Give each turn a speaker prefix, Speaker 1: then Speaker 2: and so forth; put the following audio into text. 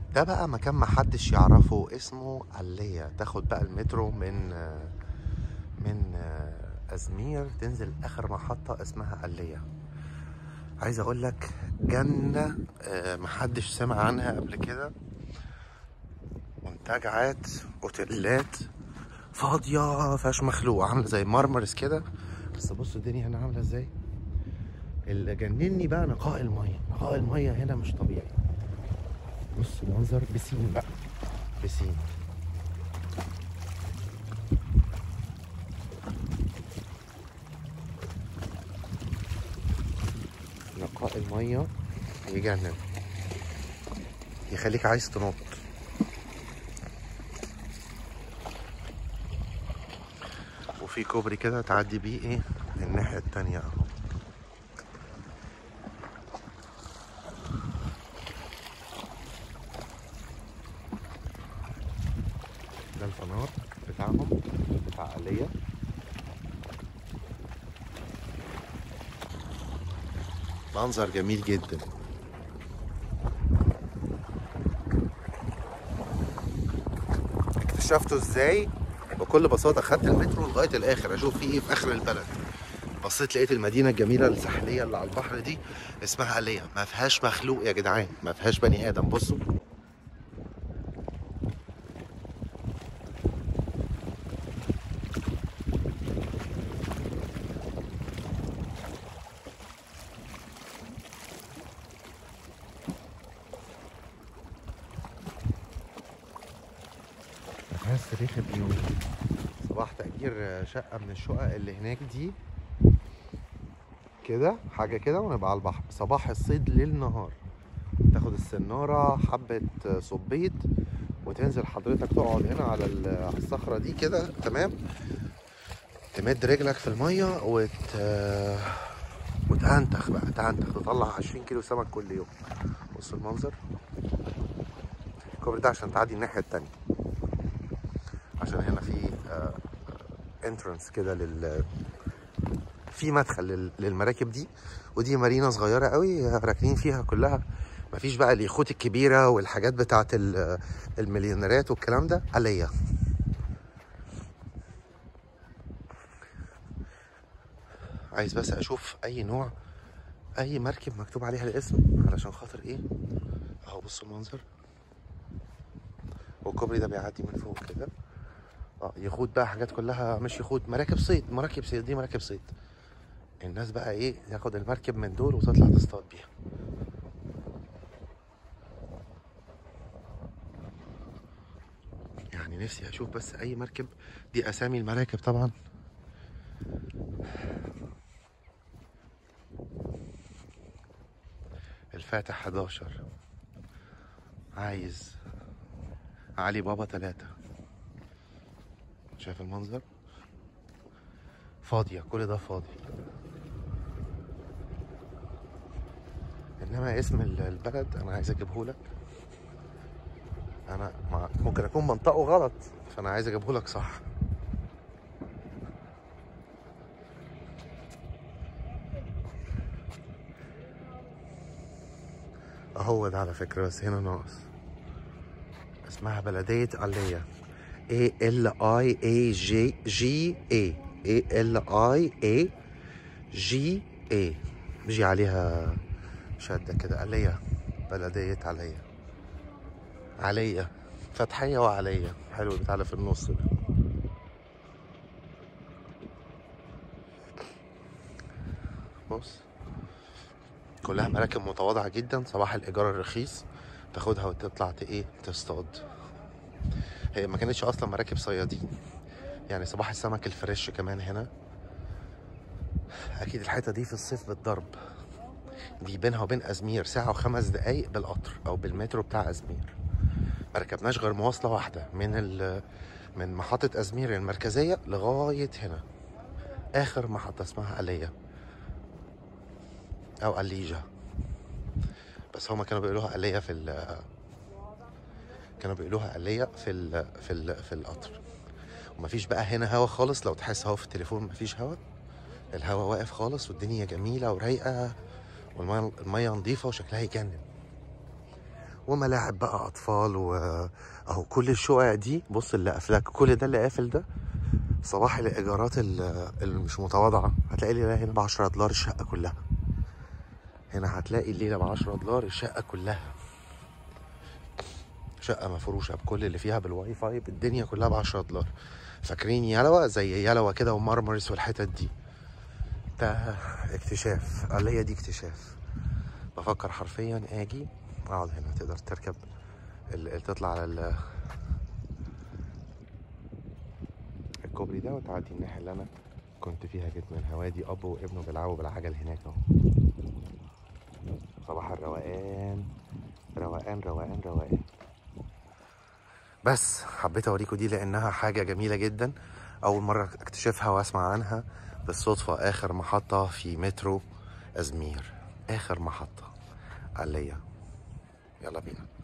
Speaker 1: ده بقى مكان محدش يعرفه اسمه علية تاخد بقى المترو من من ازمير تنزل اخر محطة اسمها علية عايز اقول لك جنة آه، محدش سمع عنها قبل كده منتجعات اوتيلات فاضية مفيهاش مخلوق عاملة زي مرمرس كده بس بص الدنيا هنا عاملة ازاي اللي جنني بقى نقاء المية نقاء المية هنا مش طبيعي بص المنظر بسين بقى بسين نقاء المية يجنن يخليك عايز تنط وفي كوبري كده تعدي بيه ايه الناحية التانية اهو ده الفنار بتاعهم بتاع آلية منظر جميل جدا اكتشفته ازاي بكل بساطة خدت المترو لغاية الآخر أشوف فيه إيه في آخر البلد بصيت لقيت المدينة الجميلة الساحلية اللي على البحر دي اسمها آلية ما فيهاش مخلوق يا جدعان ما فيهاش بني آدم بصوا مفيهاش صريخ البيوت صباح تأجير شقة من الشقق اللي هناك دي كده حاجة كده ونبقى على البحر صباح الصيد ليل نهار تاخد السنارة حبة صبيط وتنزل حضرتك تقعد هنا على ال- على الصخرة دي كده تمام تمد رجلك في المية وت وتنتخ بقى تنتخ تطلع 20 كيلو سمك كل يوم بص المنظر الكوبري ده عشان تعدي الناحية التانية عشان هنا في انترنس كده لل في مدخل لل- للمراكب دي ودي مارينا صغيره قوي راكنين فيها كلها مفيش بقى اليخوت الكبيره والحاجات بتاعت ال- المليونيرات والكلام ده عليا عايز بس اشوف اي نوع اي مركب مكتوب عليها الاسم علشان خاطر ايه اهو بصوا المنظر والكوبري ده بيعدي من فوق كده اه يخوت بقى حاجات كلها مش يخوت مراكب صيد مراكب صيد دي مراكب صيد الناس بقى ايه ياخد المركب من دول وتطلع تصطاد بيها يعني نفسي اشوف بس اي مركب دي اسامي المراكب طبعا الفاتح 11 عايز علي بابا ثلاثة شايف المنظر فاضية كل ده فاضي انما اسم ال- البلد انا عايز اجيبه لك انا مع- ممكن اكون منطقه غلط فانا عايز اجيبه لك صح اهو ده على فكرة بس هنا ناقص اسمها بلدية علية A L I A G G A A L I A G A بيجي عليها شدة كده علية بلدية علية علية فتحية وعلية حلو بتاع اللي في النص ده بص كلها مراكب متواضعة جدا صباح الإيجار الرخيص تاخدها وتطلع ت- ايه تصطاد هي ما كانتش اصلا مراكب صيادين يعني صباح السمك الفريش كمان هنا اكيد الحته دي في الصيف بالضرب دي بينها وبين ازمير ساعه وخمس دقايق بالقطر او بالمترو بتاع ازمير ما ركبناش غير مواصله واحده من ال من محطه ازمير المركزيه لغايه هنا اخر محطه اسمها اليه او اليجا بس هما كانوا بيقولوها اليه في ال كانوا بيقولوها آلية في ال في ال في القطر ومفيش بقى هنا هوا خالص لو تحس هوا في التليفون مفيش هوا الهوا واقف خالص والدنيا جميلة ورايقة والمية المية نظيفة وشكلها يجنن وملاعب بقى اطفال واهو كل الشقق دي بص اللي قافلك كل ده اللي قافل ده صباح الايجارات ال- اللي مش متواضعه هتلاقي الليله هنا ب 10 دولار الشقه كلها هنا هتلاقي الليله ب 10 دولار الشقه كلها شقه مفروشه بكل اللي فيها بالواي فاي بالدنيا كلها ب 10 دولار فاكرين يلوى زي يلوى كده ومرمرس والحتت دي ده اكتشاف قال دي اكتشاف بفكر حرفيا اجي اقعد هنا تقدر تركب ال- ال- تطلع على ال- الكوبري ده وتعدي الناحية اللي انا كنت فيها جيت من هوادي اب وابنه بيلعبوا بالعجل هناك اهو صباح الروقان روقان روقان روقان بس حبيت اوريكم دي لانها حاجة جميلة جدا اول مرة اكتشفها واسمع عنها بالصدفة اخر محطة في مترو ازمير اخر محطة عليا يلا بينا